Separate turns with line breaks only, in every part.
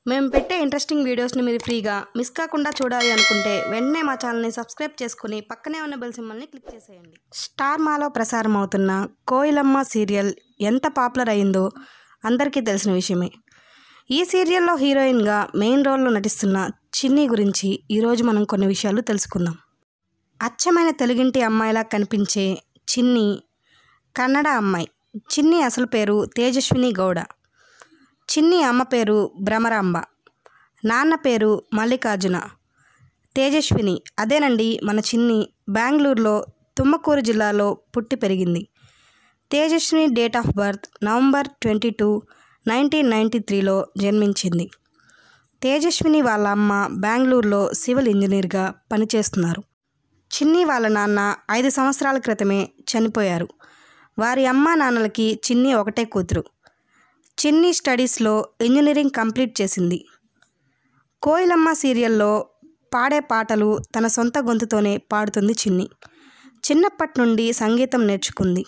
మేము పెట్టే ఇంట్రెస్టింగ్ వీడియోస్ని మీరు ఫ్రీగా మిస్ కాకుండా చూడాలి అనుకుంటే వెంటనే మా ఛానల్ని సబ్స్క్రైబ్ చేసుకుని పక్కనే ఉన్న బెల్ సింబల్ని క్లిక్ చేసేయండి స్టార్ మాలో ప్రసారం అవుతున్న కోయిలమ్మ సీరియల్ ఎంత పాపులర్ అయిందో అందరికీ తెలిసిన విషయమే ఈ సీరియల్లో హీరోయిన్గా మెయిన్ రోల్లో నటిస్తున్న చిన్ని గురించి ఈరోజు మనం కొన్ని విషయాలు తెలుసుకుందాం అచ్చమైన తెలుగింటి అమ్మాయిలా కనిపించే చిన్ని కన్నడ అమ్మాయి చిన్ని అసలు పేరు తేజస్విని గౌడ చిన్ని అమ్మ పేరు భ్రమరాంబ నాన్న పేరు మల్లికార్జున తేజస్విని అదేనండి మన చిన్ని బెంగళూరులో తుమ్మకూరు జిల్లాలో పుట్టి పెరిగింది Tejaswini date of birth November twenty two nineteen ninety త్రీలో జన్మించింది తేజస్విని వాళ్ళ అమ్మ బెంగళూరులో సివిల్ ఇంజనీర్గా పనిచేస్తున్నారు చిన్ని వాళ్ళ నాన్న ఐదు సంవత్సరాల క్రితమే చనిపోయారు వారి అమ్మా నాన్నలకి చిన్ని ఒకటే కూతురు చిన్ని స్టడీస్లో ఇంజనీరింగ్ కంప్లీట్ చేసింది కోయిలమ్మ సీరియల్లో పాడే పాటలు తన సొంత గొంతుతోనే పాడుతుంది చిన్ని చిన్నప్పటి నుండి సంగీతం నేర్చుకుంది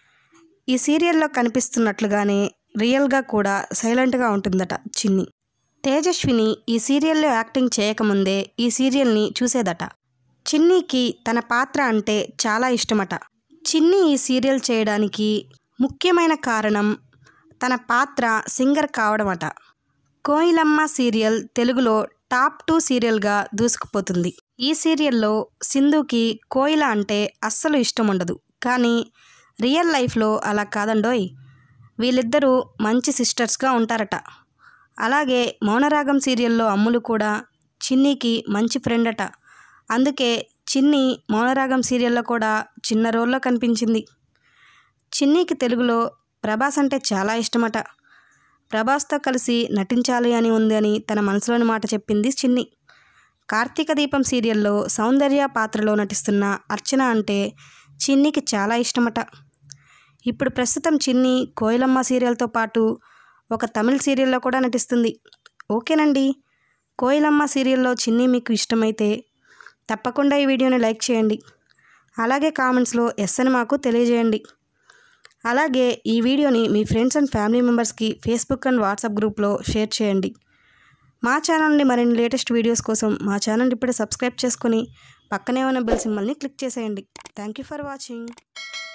ఈ సీరియల్లో కనిపిస్తున్నట్లుగానే రియల్గా కూడా సైలెంట్గా ఉంటుందట చిన్ని తేజస్విని ఈ సీరియల్లో యాక్టింగ్ చేయకముందే ఈ సీరియల్ని చూసేదట చిన్నీకి తన పాత్ర అంటే చాలా ఇష్టమట చిన్ని ఈ సీరియల్ చేయడానికి ముఖ్యమైన కారణం తన పాత్ర సింగర్ కావడమట కోయిలమ్మ సీరియల్ తెలుగులో టాప్ టూ సీరియల్గా దూసుకుపోతుంది ఈ సీరియల్లో సింధుకి కోయిల అంటే అస్సలు ఇష్టం ఉండదు కానీ రియల్ లైఫ్లో అలా కాదండోయ్ వీళ్ళిద్దరూ మంచి సిస్టర్స్గా ఉంటారట అలాగే మౌనరాగం సీరియల్లో అమ్ములు కూడా చిన్నీకి మంచి ఫ్రెండ్ అట అందుకే చిన్ని మౌనరాగం సీరియల్లో కూడా చిన్న రోల్లో కనిపించింది చిన్నీకి తెలుగులో ప్రభాస్ అంటే చాలా ఇష్టమట ప్రభాస్తో కలిసి నటించాలి అని ఉంది అని తన మనసులోని మాట చెప్పింది చిన్ని కార్తీక దీపం సీరియల్లో సౌందర్య పాత్రలో నటిస్తున్న అర్చన అంటే చిన్నికి చాలా ఇష్టమట ఇప్పుడు ప్రస్తుతం చిన్ని కోయిలమ్మ సీరియల్తో పాటు ఒక తమిళ సీరియల్లో కూడా నటిస్తుంది ఓకేనండి కోయిలమ్మ సీరియల్లో చిన్ని మీకు ఇష్టమైతే తప్పకుండా ఈ వీడియోని లైక్ చేయండి అలాగే కామెంట్స్లో ఎస్ అని మాకు తెలియజేయండి అలాగే ఈ వీడియోని మీ ఫ్రెండ్స్ అండ్ ఫ్యామిలీ మెంబర్స్కి ఫేస్బుక్ అండ్ వాట్సాప్ గ్రూప్లో షేర్ చేయండి మా ఛానల్ని మరిన్ని లేటెస్ట్ వీడియోస్ కోసం మా ఛానల్ ఇప్పుడే సబ్స్క్రైబ్ చేసుకొని పక్కనే ఉన్న బెల్ సింబల్ని క్లిక్ చేసేయండి థ్యాంక్ యూ ఫర్ వాచింగ్